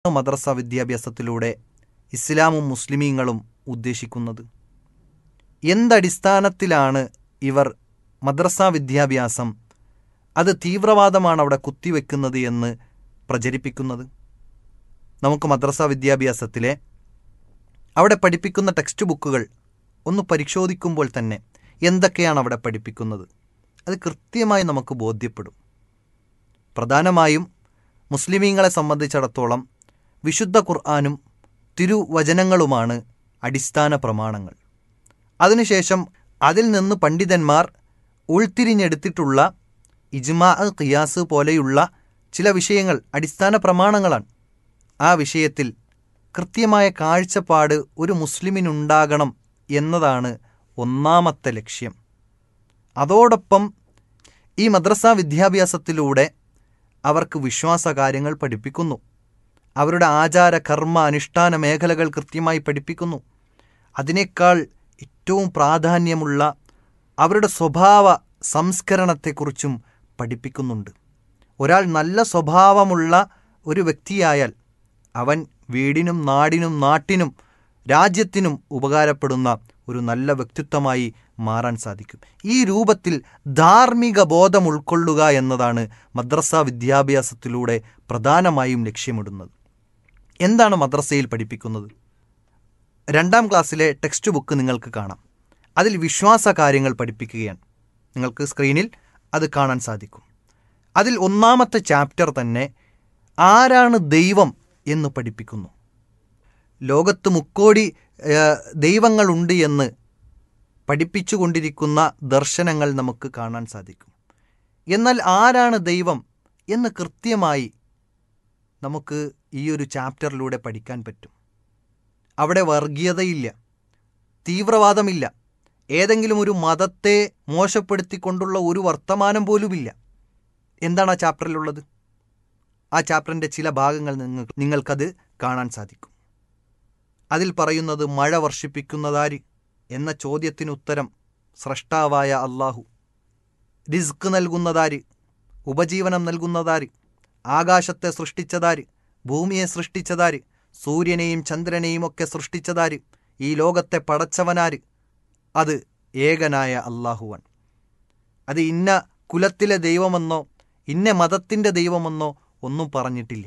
മദ്രസ വിദ്യാഭ്യാസത്തിലൂടെ ഇസ്ലാമും മുസ്ലിമീങ്ങളും ഉദ്ദേശിക്കുന്നത് എന്തടിസ്ഥാനത്തിലാണ് ഇവർ മദ്രസ വിദ്യാഭ്യാസം അത് തീവ്രവാദമാണ് അവിടെ കുത്തിവെക്കുന്നത് എന്ന് പ്രചരിപ്പിക്കുന്നത് നമുക്ക് മദ്രസ വിദ്യാഭ്യാസത്തിലെ അവിടെ പഠിപ്പിക്കുന്ന ടെക്സ്റ്റ് ബുക്കുകൾ ഒന്ന് പരിശോധിക്കുമ്പോൾ തന്നെ എന്തൊക്കെയാണ് അവിടെ പഠിപ്പിക്കുന്നത് അത് കൃത്യമായി നമുക്ക് ബോധ്യപ്പെടും പ്രധാനമായും മുസ്ലിമീങ്ങളെ സംബന്ധിച്ചിടത്തോളം വിശുദ്ധ ഖുർആാനും തിരുവചനങ്ങളുമാണ് അടിസ്ഥാന പ്രമാണങ്ങൾ അതിനുശേഷം അതിൽ നിന്ന് പണ്ഡിതന്മാർ ഉൾത്തിരിഞ്ഞെടുത്തിട്ടുള്ള ഇജ്മാ ഖിയാസ് പോലെയുള്ള ചില വിഷയങ്ങൾ അടിസ്ഥാന പ്രമാണങ്ങളാണ് ആ വിഷയത്തിൽ കൃത്യമായ കാഴ്ചപ്പാട് ഒരു മുസ്ലിമിനുണ്ടാകണം എന്നതാണ് ഒന്നാമത്തെ ലക്ഷ്യം അതോടൊപ്പം ഈ മദ്രസ വിദ്യാഭ്യാസത്തിലൂടെ അവർക്ക് വിശ്വാസ കാര്യങ്ങൾ പഠിപ്പിക്കുന്നു അവരുടെ ആചാര കർമ്മ അനുഷ്ഠാന മേഖലകൾ കൃത്യമായി പഠിപ്പിക്കുന്നു അതിനേക്കാൾ ഏറ്റവും പ്രാധാന്യമുള്ള അവരുടെ സ്വഭാവ സംസ്കരണത്തെക്കുറിച്ചും പഠിപ്പിക്കുന്നുണ്ട് ഒരാൾ നല്ല സ്വഭാവമുള്ള ഒരു വ്യക്തിയായാൽ അവൻ വീടിനും നാടിനും നാട്ടിനും രാജ്യത്തിനും ഉപകാരപ്പെടുന്ന ഒരു നല്ല വ്യക്തിത്വമായി മാറാൻ സാധിക്കും ഈ രൂപത്തിൽ ധാർമ്മിക ബോധം ഉൾക്കൊള്ളുക എന്നതാണ് മദ്രസ വിദ്യാഭ്യാസത്തിലൂടെ പ്രധാനമായും ലക്ഷ്യമിടുന്നത് എന്താണ് മദ്രസയിൽ പഠിപ്പിക്കുന്നത് രണ്ടാം ക്ലാസ്സിലെ ടെക്സ്റ്റ് ബുക്ക് നിങ്ങൾക്ക് കാണാം അതിൽ വിശ്വാസ കാര്യങ്ങൾ പഠിപ്പിക്കുകയാണ് നിങ്ങൾക്ക് സ്ക്രീനിൽ അത് കാണാൻ സാധിക്കും അതിൽ ഒന്നാമത്തെ ചാപ്റ്റർ തന്നെ ആരാണ് ദൈവം എന്ന് പഠിപ്പിക്കുന്നു ലോകത്ത് മുക്കോടി ഏഹ്, ദൈവങ്ങളുണ്ട് എന്ന് പഠിപ്പിച്ചുകൊണ്ടിരിക്കുന്ന ദർശനങ്ങൾ നമുക്ക് കാണാൻ സാധിക്കും എന്നാൽ ആരാണ് ദൈവം എന്ന് കൃത്യമായി നമുക്ക് ഈ ഒരു ചാപ്റ്ററിലൂടെ പഠിക്കാൻ പറ്റും അവിടെ വർഗീയതയില്ല തീവ്രവാദമില്ല ഏതെങ്കിലും ഒരു മതത്തെ മോശപ്പെടുത്തിക്കൊണ്ടുള്ള ഒരു വർത്തമാനം പോലുമില്ല എന്താണ് ആ ചാപ്റ്ററിലുള്ളത് ആ ചാപ്റ്ററിൻ്റെ ചില ഭാഗങ്ങൾ നിങ്ങൾ നിങ്ങൾക്കത് കാണാൻ സാധിക്കും അതിൽ പറയുന്നത് മഴ വർഷിപ്പിക്കുന്നതാര് എന്ന ചോദ്യത്തിന് ഉത്തരം സ്രഷ്ടാവായ അള്ളാഹു റിസ്ക് നൽകുന്നതാര് ഉപജീവനം നൽകുന്നതാര് ആകാശത്തെ സൃഷ്ടിച്ചതാര് ഭൂമിയെ സൃഷ്ടിച്ചതാര് സൂര്യനെയും ചന്ദ്രനെയും ഒക്കെ സൃഷ്ടിച്ചതാര് ഈ ലോകത്തെ പടച്ചവനാര് അത് ഏകനായ അള്ളാഹുവാൻ അത് ഇന്ന കുലത്തിലെ ദൈവമെന്നോ ഇന്ന മതത്തിൻ്റെ ദൈവമെന്നോ ഒന്നും പറഞ്ഞിട്ടില്ല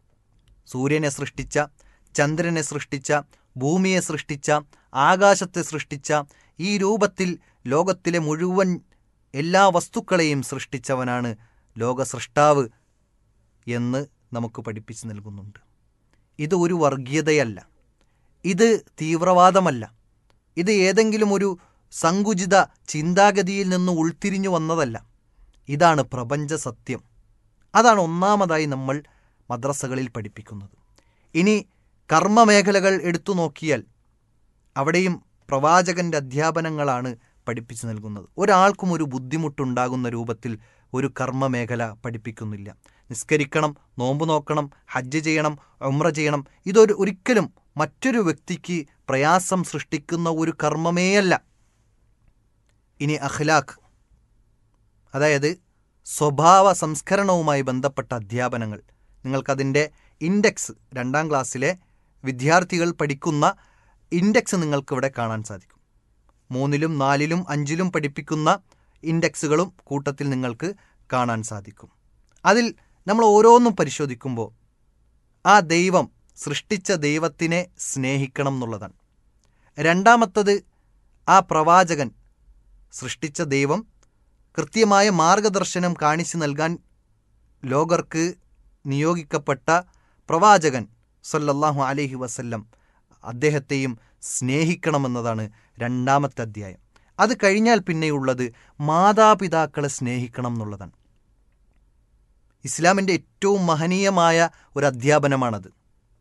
സൂര്യനെ സൃഷ്ടിച്ച ചന്ദ്രനെ സൃഷ്ടിച്ച ഭൂമിയെ സൃഷ്ടിച്ച ആകാശത്തെ സൃഷ്ടിച്ച ഈ രൂപത്തിൽ ലോകത്തിലെ മുഴുവൻ എല്ലാ വസ്തുക്കളെയും സൃഷ്ടിച്ചവനാണ് ലോക സൃഷ്ടാവ് എന്ന് നമുക്ക് പഠിപ്പിച്ചു നൽകുന്നുണ്ട് ഇത് ഒരു വർഗീയതയല്ല ഇത് തീവ്രവാദമല്ല ഇത് ഏതെങ്കിലും ഒരു സങ്കുചിത ചിന്താഗതിയിൽ നിന്ന് ഉൾത്തിരിഞ്ഞു വന്നതല്ല ഇതാണ് പ്രപഞ്ച സത്യം അതാണ് ഒന്നാമതായി നമ്മൾ മദ്രസകളിൽ പഠിപ്പിക്കുന്നത് ഇനി കർമ്മമേഖലകൾ എടുത്തു നോക്കിയാൽ അവിടെയും പ്രവാചകന്റെ അധ്യാപനങ്ങളാണ് പഠിപ്പിച്ചു നൽകുന്നത് ഒരാൾക്കും ഒരു ബുദ്ധിമുട്ടുണ്ടാകുന്ന രൂപത്തിൽ ഒരു കർമ്മമേഖല പഠിപ്പിക്കുന്നില്ല നിസ്കരിക്കണം നോമ്പ് നോക്കണം ഹജ്ജ് ചെയ്യണം ഉമ്ര ചെയ്യണം ഇതൊരു ഒരിക്കലും മറ്റൊരു വ്യക്തിക്ക് പ്രയാസം സൃഷ്ടിക്കുന്ന ഒരു കർമ്മമേയല്ല ഇനി അഖ്ലാഖ് അതായത് സ്വഭാവ സംസ്കരണവുമായി ബന്ധപ്പെട്ട അധ്യാപനങ്ങൾ നിങ്ങൾക്കതിൻ്റെ ഇൻഡെക്സ് രണ്ടാം ക്ലാസ്സിലെ വിദ്യാർത്ഥികൾ പഠിക്കുന്ന ഇൻഡെക്സ് നിങ്ങൾക്കിവിടെ കാണാൻ സാധിക്കും മൂന്നിലും നാലിലും അഞ്ചിലും പഠിപ്പിക്കുന്ന ഇൻഡെക്സുകളും കൂട്ടത്തിൽ നിങ്ങൾക്ക് കാണാൻ സാധിക്കും അതിൽ നമ്മൾ ഓരോന്നും പരിശോധിക്കുമ്പോൾ ആ ദൈവം സൃഷ്ടിച്ച ദൈവത്തിനെ സ്നേഹിക്കണം എന്നുള്ളതാണ് രണ്ടാമത്തത് ആ പ്രവാചകൻ സൃഷ്ടിച്ച ദൈവം കൃത്യമായ മാർഗദർശനം കാണിച്ചു നൽകാൻ ലോകർക്ക് നിയോഗിക്കപ്പെട്ട പ്രവാചകൻ സല്ലല്ലാഹു അലൈഹി വസല്ലം അദ്ദേഹത്തെയും സ്നേഹിക്കണമെന്നതാണ് രണ്ടാമത്തെ അധ്യായം അത് കഴിഞ്ഞാൽ പിന്നെയുള്ളത് മാതാപിതാക്കളെ സ്നേഹിക്കണം എന്നുള്ളതാണ് ഇസ്ലാമിൻ്റെ ഏറ്റവും മഹനീയമായ ഒരു അധ്യാപനമാണത്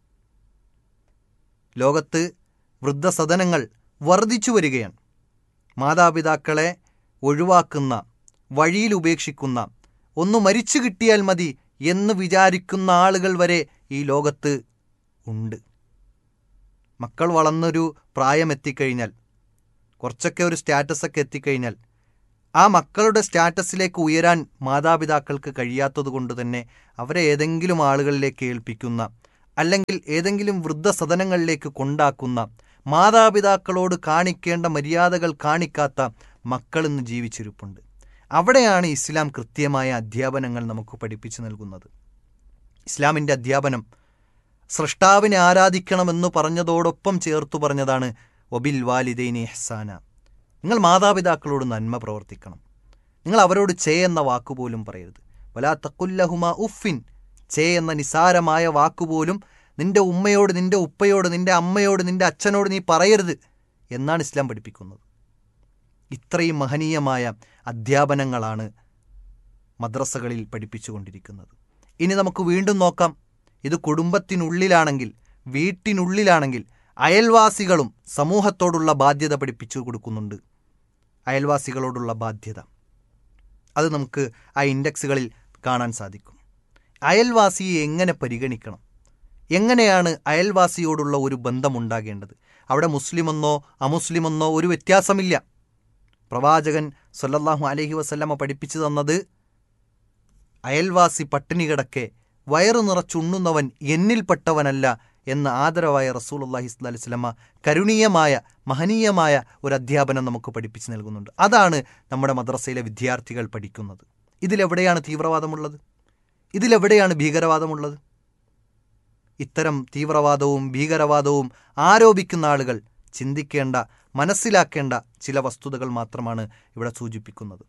ലോകത്ത് വൃദ്ധസദനങ്ങൾ വർദ്ധിച്ചു വരികയാണ് മാതാപിതാക്കളെ ഒഴിവാക്കുന്ന വഴിയിൽ ഉപേക്ഷിക്കുന്ന ഒന്ന് മരിച്ചു കിട്ടിയാൽ മതി എന്ന് വിചാരിക്കുന്ന ആളുകൾ വരെ ഈ ലോകത്ത് ഉണ്ട് മക്കൾ വളർന്നൊരു പ്രായം എത്തിക്കഴിഞ്ഞാൽ കുറച്ചൊക്കെ ഒരു സ്റ്റാറ്റസൊക്കെ എത്തിക്കഴിഞ്ഞാൽ ആ മക്കളുടെ സ്റ്റാറ്റസിലേക്ക് ഉയരാൻ മാതാപിതാക്കൾക്ക് കഴിയാത്തത് കൊണ്ട് തന്നെ അവരെ ഏതെങ്കിലും ആളുകളിലേക്ക് ഏൽപ്പിക്കുന്ന അല്ലെങ്കിൽ ഏതെങ്കിലും വൃദ്ധസദനങ്ങളിലേക്ക് കൊണ്ടാക്കുന്ന മാതാപിതാക്കളോട് കാണിക്കേണ്ട മര്യാദകൾ കാണിക്കാത്ത മക്കളിന്ന് ജീവിച്ചിരിപ്പുണ്ട് അവിടെയാണ് ഇസ്ലാം കൃത്യമായ അധ്യാപനങ്ങൾ നമുക്ക് പഠിപ്പിച്ചു നൽകുന്നത് ഇസ്ലാമിൻ്റെ അധ്യാപനം സൃഷ്ടാവിനെ ആരാധിക്കണമെന്ന് പറഞ്ഞതോടൊപ്പം ചേർത്തു പറഞ്ഞതാണ് ഒബിൽ വാലിദൈനി എഹ്സാന നിങ്ങൾ മാതാപിതാക്കളോട് നന്മ പ്രവർത്തിക്കണം നിങ്ങൾ അവരോട് ചേ എന്ന വാക്കുപോലും പറയരുത് വലാ തക്കുല്ലഹുമ ഉഫിൻ ചേ എന്ന നിസാരമായ വാക്കുപോലും നിന്റെ ഉമ്മയോട് നിന്റെ ഉപ്പയോട് നിന്റെ അമ്മയോട് നിന്റെ അച്ഛനോട് നീ പറയരുത് എന്നാണ് ഇസ്ലാം പഠിപ്പിക്കുന്നത് ഇത്രയും മഹനീയമായ അധ്യാപനങ്ങളാണ് മദ്രസകളിൽ പഠിപ്പിച്ചുകൊണ്ടിരിക്കുന്നത് ഇനി നമുക്ക് വീണ്ടും നോക്കാം ഇത് കുടുംബത്തിനുള്ളിലാണെങ്കിൽ വീട്ടിനുള്ളിലാണെങ്കിൽ അയൽവാസികളും സമൂഹത്തോടുള്ള ബാധ്യത പഠിപ്പിച്ചു കൊടുക്കുന്നുണ്ട് അയൽവാസികളോടുള്ള ബാധ്യത അത് നമുക്ക് ആ ഇൻഡെക്സുകളിൽ കാണാൻ സാധിക്കും അയൽവാസിയെ എങ്ങനെ പരിഗണിക്കണം എങ്ങനെയാണ് അയൽവാസിയോടുള്ള ഒരു ബന്ധമുണ്ടാകേണ്ടത് അവിടെ മുസ്ലിമെന്നോ അമുസ്ലിമെന്നോ ഒരു വ്യത്യാസമില്ല പ്രവാചകൻ സല്ലല്ലാഹു അലൈഹി വസല്ലമ പഠിപ്പിച്ചു തന്നത് അയൽവാസി പട്ടിണി കിടക്കെ വയറു നിറച്ചുണ്ണുന്നവൻ എന്നിൽപ്പെട്ടവനല്ല എന്ന ആദരവായ റസൂലുള്ളാഹി സ്വല്ലല്ലാഹി അലൈഹി വസല്ലമ കരുണീയമായ മഹനീയമായ ഒരു അധ്യാപനം നമുക്ക് പഠിപ്പിച്ചു നൽകുന്നുണ്ട് അതാണ് നമ്മുടെ മദ്രസയിലെ വിദ്യാർത്ഥികൾ പഠിക്കുന്നത് ഇതിലെവിടെയാണ് തീവ്രവാദമുള്ളത് ഇതിലെവിടെയാണ് ഭീകരവാദമുള്ളത് ഇത്തരം തീവ്രവാദവും ഭീകരവാദവും ആരോപിക്കുന്ന ആളുകൾ ചിന്തിക്കേണ്ട മനസ്സിലാക്കേണ്ട ചില വസ്തുതകൾ മാത്രമാണ് ഇവിടെ സൂചിപ്പിക്കുന്നത്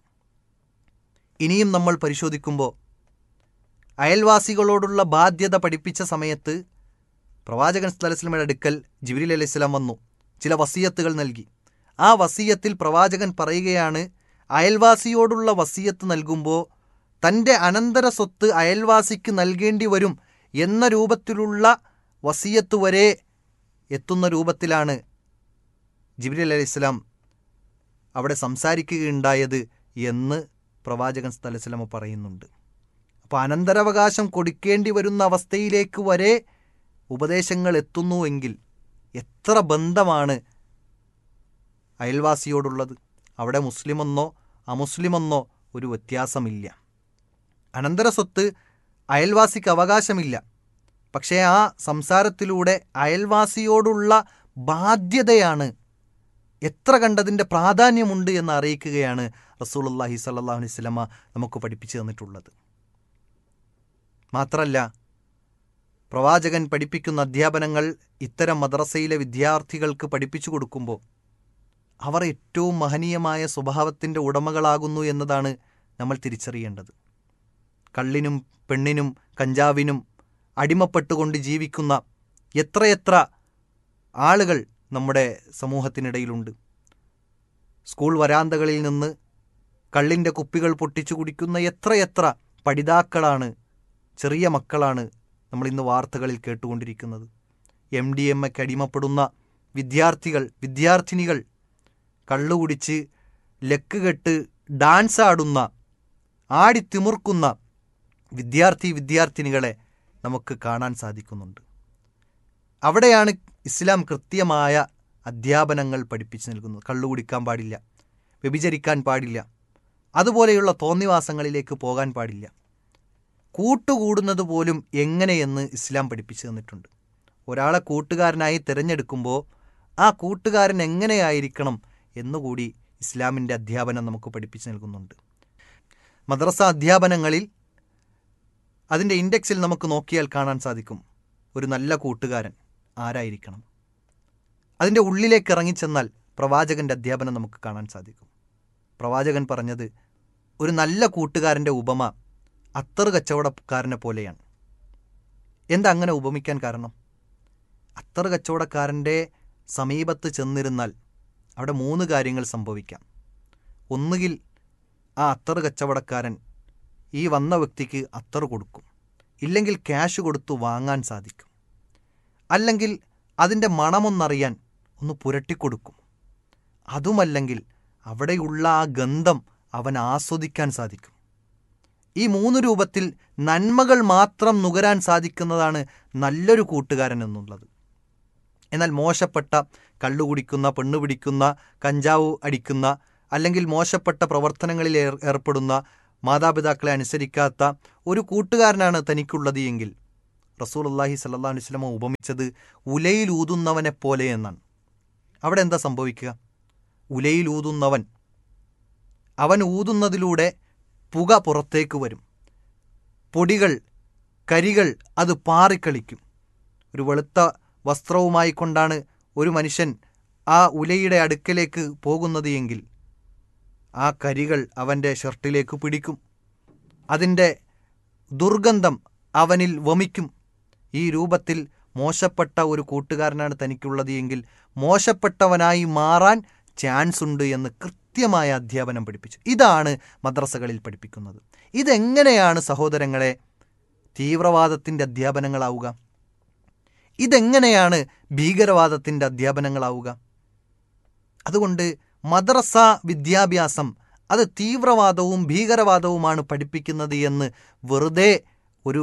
ഇനിയും നമ്മൾ പരിശോധിക്കുമ്പോൾ അയൽവാസികളോടുള്ള ബാധ്യത പഠിപ്പിച്ച സമയത്ത് പ്രവാചകൻ സ്ഥലസ്ലമയുടെ അടുക്കൽ ജിബിരിൽ അലൈഹി സ്വലാം വന്നു ചില വസീയത്തുകൾ നൽകി ആ വസീയത്തിൽ പ്രവാചകൻ പറയുകയാണ് അയൽവാസിയോടുള്ള വസീയത്ത് നൽകുമ്പോൾ തൻ്റെ അനന്തര സ്വത്ത് അയൽവാസിക്ക് നൽകേണ്ടി വരും എന്ന രൂപത്തിലുള്ള വസീയത്ത് വരെ എത്തുന്ന രൂപത്തിലാണ് ജിബ്രീൽ അലൈഹി ഇസ്ലാം അവിടെ സംസാരിക്കുകയുണ്ടായത് എന്ന് പ്രവാചകൻ സ്ഥലസ്ലമ പറയുന്നുണ്ട് അപ്പോൾ അനന്തരാവകാശം കൊടുക്കേണ്ടി വരുന്ന അവസ്ഥയിലേക്ക് വരെ ഉപദേശങ്ങൾ എത്തുന്നുവെങ്കിൽ എത്ര ബന്ധമാണ് അയൽവാസിയോടുള്ളത് അവിടെ മുസ്ലിമെന്നോ അമുസ്ലിമെന്നോ ഒരു വ്യത്യാസമില്ല അനന്തര സ്വത്ത് അയൽവാസിക്ക് അവകാശമില്ല പക്ഷേ ആ സംസാരത്തിലൂടെ അയൽവാസിയോടുള്ള ബാധ്യതയാണ് എത്ര കണ്ടതിൻ്റെ പ്രാധാന്യമുണ്ട് എന്ന് അറിയിക്കുകയാണ് റസൂലുള്ളാഹി സ്വല്ലല്ലാഹു അലൈഹി വസല്ലമ നമുക്ക് പഠിപ്പിച്ചു തന്നിട്ടുള്ളത് മാത്രമല്ല പ്രവാചകൻ പഠിപ്പിക്കുന്ന അധ്യാപനങ്ങൾ ഇത്തരം മദ്രസയിലെ വിദ്യാർത്ഥികൾക്ക് പഠിപ്പിച്ചു കൊടുക്കുമ്പോൾ അവർ ഏറ്റവും മഹനീയമായ സ്വഭാവത്തിൻ്റെ ഉടമകളാകുന്നു എന്നതാണ് നമ്മൾ തിരിച്ചറിയേണ്ടത് കള്ളിനും പെണ്ണിനും കഞ്ചാവിനും അടിമപ്പെട്ടുകൊണ്ട് ജീവിക്കുന്ന എത്രയെത്ര ആളുകൾ നമ്മുടെ സമൂഹത്തിനിടയിലുണ്ട് സ്കൂൾ വരാന്തകളിൽ നിന്ന് കള്ളിൻ്റെ കുപ്പികൾ പൊട്ടിച്ചു കുടിക്കുന്ന എത്രയെത്ര പഠിതാക്കളാണ് ചെറിയ മക്കളാണ് നമ്മൾ ഇന്ന് വാർത്തകളിൽ കേട്ടുകൊണ്ടിരിക്കുന്നത് എം ഡി എം എക്ക് അടിമപ്പെടുന്ന വിദ്യാർത്ഥികൾ വിദ്യാർത്ഥിനികൾ കള്ളുകുടിച്ച് ലക്ക് കെട്ട് ഡാൻസ് ആടുന്ന ആടിത്തിമുർക്കുന്ന വിദ്യാർത്ഥി വിദ്യാർത്ഥിനികളെ നമുക്ക് കാണാൻ സാധിക്കുന്നുണ്ട് അവിടെയാണ് ഇസ്ലാം കൃത്യമായ അധ്യാപനങ്ങൾ പഠിപ്പിച്ചു നൽകുന്നത് കള്ളുകുടിക്കാൻ പാടില്ല വ്യഭിചരിക്കാൻ പാടില്ല അതുപോലെയുള്ള തോന്നിവാസങ്ങളിലേക്ക് പോകാൻ പാടില്ല കൂട്ടുകൂടുന്നത് പോലും എങ്ങനെയെന്ന് ഇസ്ലാം പഠിപ്പിച്ചു തന്നിട്ടുണ്ട് ഒരാളെ കൂട്ടുകാരനായി തിരഞ്ഞെടുക്കുമ്പോൾ ആ കൂട്ടുകാരൻ എങ്ങനെയായിരിക്കണം എന്നുകൂടി ഇസ്ലാമിൻ്റെ അധ്യാപനം നമുക്ക് പഠിപ്പിച്ചു നൽകുന്നുണ്ട് മദ്രസ അധ്യാപനങ്ങളിൽ അതിൻ്റെ ഇൻഡെക്സിൽ നമുക്ക് നോക്കിയാൽ കാണാൻ സാധിക്കും ഒരു നല്ല കൂട്ടുകാരൻ ആരായിരിക്കണം അതിൻ്റെ ഉള്ളിലേക്ക് ഇറങ്ങിച്ചെന്നാൽ പ്രവാചകൻ്റെ അധ്യാപനം നമുക്ക് കാണാൻ സാധിക്കും പ്രവാചകൻ പറഞ്ഞത് ഒരു നല്ല കൂട്ടുകാരൻ്റെ ഉപമ അത്തർ കച്ചവടക്കാരനെ പോലെയാണ് എന്താ അങ്ങനെ ഉപമിക്കാൻ കാരണം അത്തർ കച്ചവടക്കാരൻ്റെ സമീപത്ത് ചെന്നിരുന്നാൽ അവിടെ മൂന്ന് കാര്യങ്ങൾ സംഭവിക്കാം ഒന്നുകിൽ ആ അത്തർ കച്ചവടക്കാരൻ ഈ വന്ന വ്യക്തിക്ക് അത്തർ കൊടുക്കും ഇല്ലെങ്കിൽ ക്യാഷ് കൊടുത്തു വാങ്ങാൻ സാധിക്കും അല്ലെങ്കിൽ അതിൻ്റെ മണമൊന്നറിയാൻ ഒന്ന് പുരട്ടിക്കൊടുക്കും അതുമല്ലെങ്കിൽ അവിടെയുള്ള ആ ഗന്ധം അവൻ ആസ്വദിക്കാൻ സാധിക്കും ഈ മൂന്ന് രൂപത്തിൽ നന്മകൾ മാത്രം നുകരാൻ സാധിക്കുന്നതാണ് നല്ലൊരു കൂട്ടുകാരൻ എന്നുള്ളത് എന്നാൽ മോശപ്പെട്ട കള്ളു കുടിക്കുന്ന പെണ്ണു പിടിക്കുന്ന കഞ്ചാവ് അടിക്കുന്ന അല്ലെങ്കിൽ മോശപ്പെട്ട പ്രവർത്തനങ്ങളിൽ ഏർ- ഏർപ്പെടുന്ന മാതാപിതാക്കളെ അനുസരിക്കാത്ത ഒരു കൂട്ടുകാരനാണ് തനിക്കുള്ളത് എങ്കിൽ റസൂൽ അള്ളാഹി സല്ലാ വസ്ലമ ഉപമിച്ചത് ഉലയിൽ ഊതുന്നവനെ പോലെ എന്നാണ് അവിടെ എന്താ സംഭവിക്കുക ഉലയിൽ ഊതുന്നവൻ അവൻ ഊതുന്നതിലൂടെ പുക പുറത്തേക്ക് വരും പൊടികൾ കരികൾ അത് പാറിക്കളിക്കും ഒരു വെളുത്ത വസ്ത്രവുമായി കൊണ്ടാണ് ഒരു മനുഷ്യൻ ആ ഉലയുടെ അടുക്കലേക്ക് പോകുന്നത് എങ്കിൽ ആ കരികൾ അവൻ്റെ ഷർട്ടിലേക്ക് പിടിക്കും അതിൻ്റെ ദുർഗന്ധം അവനിൽ വമിക്കും ഈ രൂപത്തിൽ മോശപ്പെട്ട ഒരു കൂട്ടുകാരനാണ് തനിക്കുള്ളത് എങ്കിൽ മോശപ്പെട്ടവനായി മാറാൻ ചാൻസ് ഉണ്ട് എന്ന് കൃത്യമായ അധ്യാപനം പഠിപ്പിച്ചു ഇതാണ് മദ്രസകളിൽ പഠിപ്പിക്കുന്നത് ഇതെങ്ങനെയാണ് സഹോദരങ്ങളെ തീവ്രവാദത്തിൻ്റെ അധ്യാപനങ്ങളാവുക ഇതെങ്ങനെയാണ് ഭീകരവാദത്തിൻ്റെ അധ്യാപനങ്ങളാവുക അതുകൊണ്ട് മദ്രസ വിദ്യാഭ്യാസം അത് തീവ്രവാദവും ഭീകരവാദവുമാണ് പഠിപ്പിക്കുന്നത് എന്ന് വെറുതെ ഒരു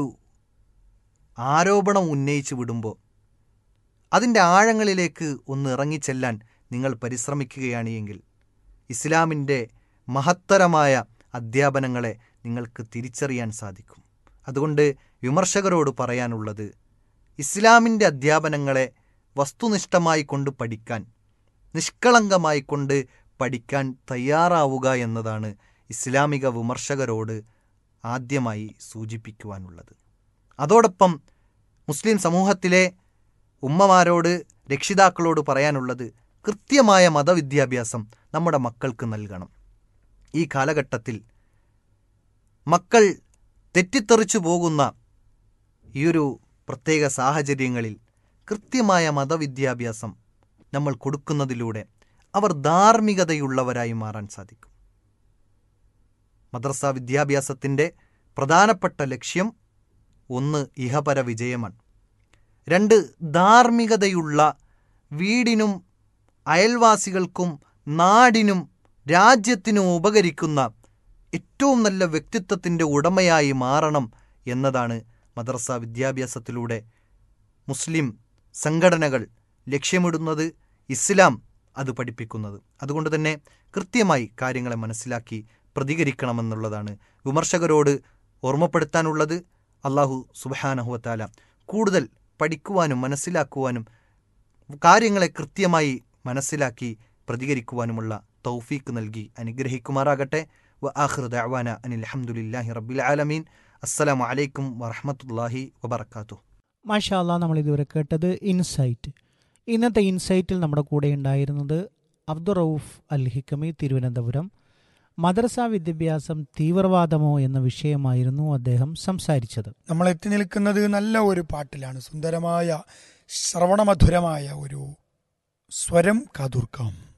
ആരോപണം ഉന്നയിച്ചു വിടുമ്പോൾ അതിൻ്റെ ആഴങ്ങളിലേക്ക് ഒന്ന് ഇറങ്ങിച്ചെല്ലാൻ നിങ്ങൾ പരിശ്രമിക്കുകയാണ് എങ്കിൽ ഇസ്ലാമിൻ്റെ മഹത്തരമായ അധ്യാപനങ്ങളെ നിങ്ങൾക്ക് തിരിച്ചറിയാൻ സാധിക്കും അതുകൊണ്ട് വിമർശകരോട് പറയാനുള്ളത് ഇസ്ലാമിൻ്റെ അധ്യാപനങ്ങളെ വസ്തുനിഷ്ഠമായി കൊണ്ട് പഠിക്കാൻ നിഷ്കളങ്കമായി കൊണ്ട് പഠിക്കാൻ തയ്യാറാവുക എന്നതാണ് ഇസ്ലാമിക വിമർശകരോട് ആദ്യമായി സൂചിപ്പിക്കുവാനുള്ളത് അതോടൊപ്പം മുസ്ലിം സമൂഹത്തിലെ ഉമ്മമാരോട് രക്ഷിതാക്കളോട് പറയാനുള്ളത് കൃത്യമായ മതവിദ്യാഭ്യാസം നമ്മുടെ മക്കൾക്ക് നൽകണം ഈ കാലഘട്ടത്തിൽ മക്കൾ തെറ്റിത്തെറിച്ചു പോകുന്ന ഈയൊരു പ്രത്യേക സാഹചര്യങ്ങളിൽ കൃത്യമായ മതവിദ്യാഭ്യാസം നമ്മൾ കൊടുക്കുന്നതിലൂടെ അവർ ധാർമ്മികതയുള്ളവരായി മാറാൻ സാധിക്കും മദ്രസ വിദ്യാഭ്യാസത്തിൻ്റെ പ്രധാനപ്പെട്ട ലക്ഷ്യം ഒന്ന് ഇഹപര വിജയമാണ് രണ്ട് ധാർമ്മികതയുള്ള വീടിനും അയൽവാസികൾക്കും നാടിനും രാജ്യത്തിനും ഉപകരിക്കുന്ന ഏറ്റവും നല്ല വ്യക്തിത്വത്തിൻ്റെ ഉടമയായി മാറണം എന്നതാണ് മദ്രസ വിദ്യാഭ്യാസത്തിലൂടെ മുസ്ലിം സംഘടനകൾ ലക്ഷ്യമിടുന്നത് ഇസ്ലാം അത് പഠിപ്പിക്കുന്നത് അതുകൊണ്ട് തന്നെ കൃത്യമായി കാര്യങ്ങളെ മനസ്സിലാക്കി പ്രതികരിക്കണമെന്നുള്ളതാണ് വിമർശകരോട് ഓർമ്മപ്പെടുത്താനുള്ളത് അള്ളാഹു സുബാനഹുവത്താല കൂടുതൽ പഠിക്കുവാനും മനസ്സിലാക്കുവാനും കാര്യങ്ങളെ കൃത്യമായി മനസ്സിലാക്കി പ്രതികരിക്കുവാനുമുള്ള തൗഫീക്ക് നൽകി അനുഗ്രഹിക്കുമാറാകട്ടെ വ ആഖിർ ദഅവാന അനിൽ അൽഹംദുലില്ലാഹി റബ്ബിൽ ആലമീൻ അസ്സലാമു അലൈക്കും വറഹ്മത്തുള്ളാഹി വബറകാതുഹു മാഷാ അല്ലാ നമ്മൾ ഇതുവരെ കേട്ടത് ഇൻസൈറ്റ് ഇന്നത്തെ ഇൻസൈറ്റിൽ നമ്മുടെ കൂടെ ഉണ്ടായിരുന്നത് അബ്ദുൾ റൌഫ് അൽ ഹിക്കമി തിരുവനന്തപുരം മദ്രസ വിദ്യാഭ്യാസം തീവ്രവാദമോ എന്ന വിഷയമായിരുന്നു അദ്ദേഹം സംസാരിച്ചത് നമ്മൾ എത്തി നിൽക്കുന്നത് നല്ല ഒരു പാട്ടിലാണ് സുന്ദരമായ ശ്രവണമധുരമായ ഒരു സ്വരം കാതൂർക്കാം